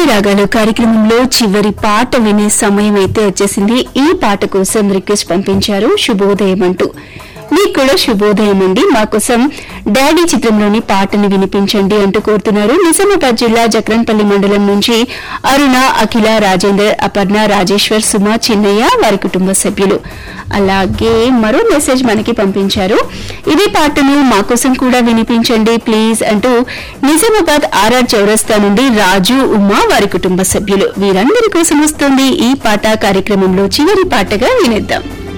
రాగాలు కార్యక్రమంలో చివరి పాట వినే సమయం అయితే వచ్చేసింది ఈ పాట కోసం రిక్వెస్ట్ పంపించారు శుభోదయం అంటూ మీకు కూడా శుభోదయం అండి మా కోసం డాడీ చిత్రంలోని పాటను వినిపించండి అంటూ కోరుతున్నారు నిజామాబాద్ జిల్లా జక్రన్పల్లి మండలం నుంచి అరుణ అఖిల రాజేందర్ అపర్ణ రాజేశ్వర్ సుమ చిన్నయ్య వారి కుటుంబ సభ్యులు అలాగే మరో మెసేజ్ మనకి పంపించారు ఇదే పాటను మా కోసం కూడా వినిపించండి ప్లీజ్ అంటూ నిజామాబాద్ ఆర్ఆర్ చౌరస్తా నుండి రాజు ఉమా వారి కుటుంబ సభ్యులు వీరందరి కోసం వస్తుంది ఈ పాట కార్యక్రమంలో చివరి పాటగా వినేద్దాం